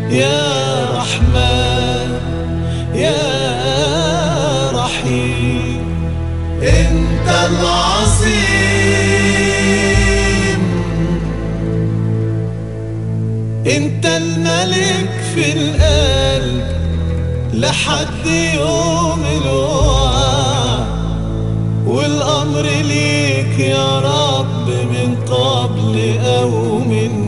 يا رحمن يا رحيم انت العظيم انت الملك في القلب لحد يوم الوعد والامر ليك يا رب من قبل او من